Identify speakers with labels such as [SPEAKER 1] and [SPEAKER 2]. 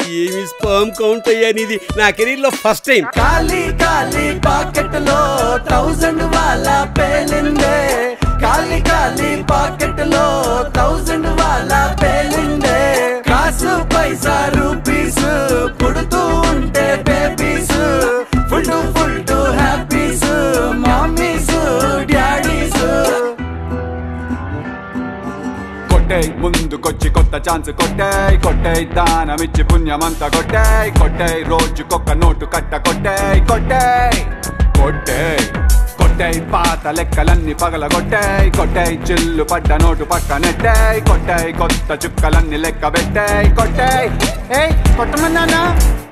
[SPEAKER 1] ఏమి sperm count అయ్యానిది నా career లో ఫస్ట్ టైం
[SPEAKER 2] ఖాళీ ఖాళీ పాకెట్ లో థౌజండ్ వాళ్ళ పేలిందే ఖాళీ ఖాళీ పాకెట్ లో థౌజండ్ వాళ్ళ పేలిందే కాసు పైసా రూపీస్ పుడుతూ ఉంటే babies full to full to happies mummies daddies
[SPEAKER 3] కొట్టేయ్ ముందుకొచ్చి కొత్త ఛాన్స్ కొట్టేయ్ కొట్టేయ్ దానమిచ్చి పుణ్యమంతా కొట్టేయ్ కొట్టేయ్ రోజుకొక్క నోటు కట్ట కొట్టేయ్ కొట్టేయ్ కొట్టేయ్ కొట్టేయ్ పాత లెక్కలన్నీ పగల కొట్టేయ్ కొట్టేయ్ చిల్లు పడ్డ నోటు పక్క నెట్టేయ్ కొట్టేయ్ కొత్త చుక్కలన్నీ లెక్క పెట్టేయ్ కొట్టేయ్ ఏయ్ కొట్టమన్నానా